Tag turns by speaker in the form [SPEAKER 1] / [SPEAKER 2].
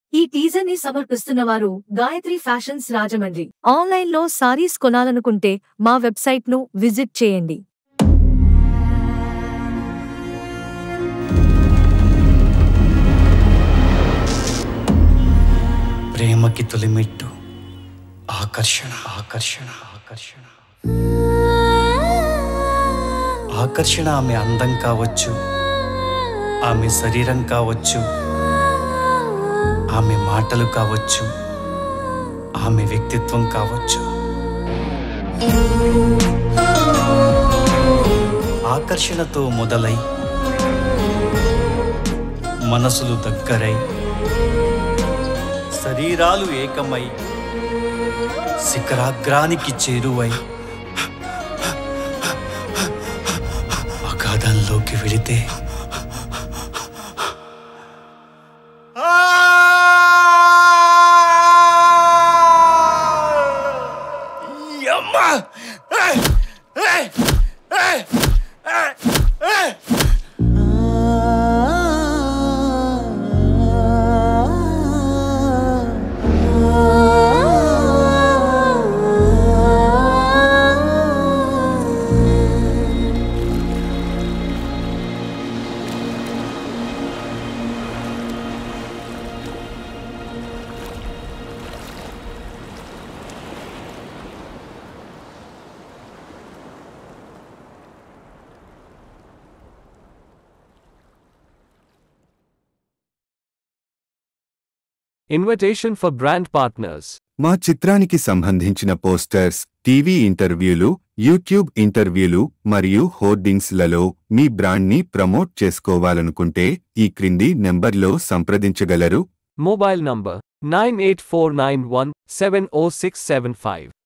[SPEAKER 1] ఈ టీజర్ ని సమర్పిస్తున్నవారు గాయత్రి ఫ్యాషన్స్ రాజమండ్రి ఆన్లైన్ లో సారీస్ కొనాలనుకుంటే మా వెబ్సైట్ ను విజిట్ చేయండి
[SPEAKER 2] ప్రేమకి తొలిమెట్టు ఆకర్షణ ఆకర్షణ ఆకర్షణ ఆకర్షణ ఆమె అందం కావచ్చు ఆమె శరీరం కావచ్చు ఆమె మాటలు కావచ్చు ఆమె వ్యక్తిత్వం కావచ్చు ఆకర్షణతో మొదలై మనసులు దగ్గరై శరీరాలు ఏకమై శిఖరాగ్రానికి చేరువై అగాధంలోకి వెళితే
[SPEAKER 3] Invitation for brand partners.
[SPEAKER 4] మా చిత్రానికి సంబంధించిన పోస్టర్స్ టీవీ ఇంటర్వ్యూలు యూట్యూబ్ ఇంటర్వ్యూలు మరియు హోర్డింగ్స్లలో మీ బ్రాండ్ని ప్రమోట్ చేసుకోవాలనుకుంటే ఈ క్రింది నెంబర్లో సంప్రదించగలరు
[SPEAKER 3] Mobile number 98491 70675.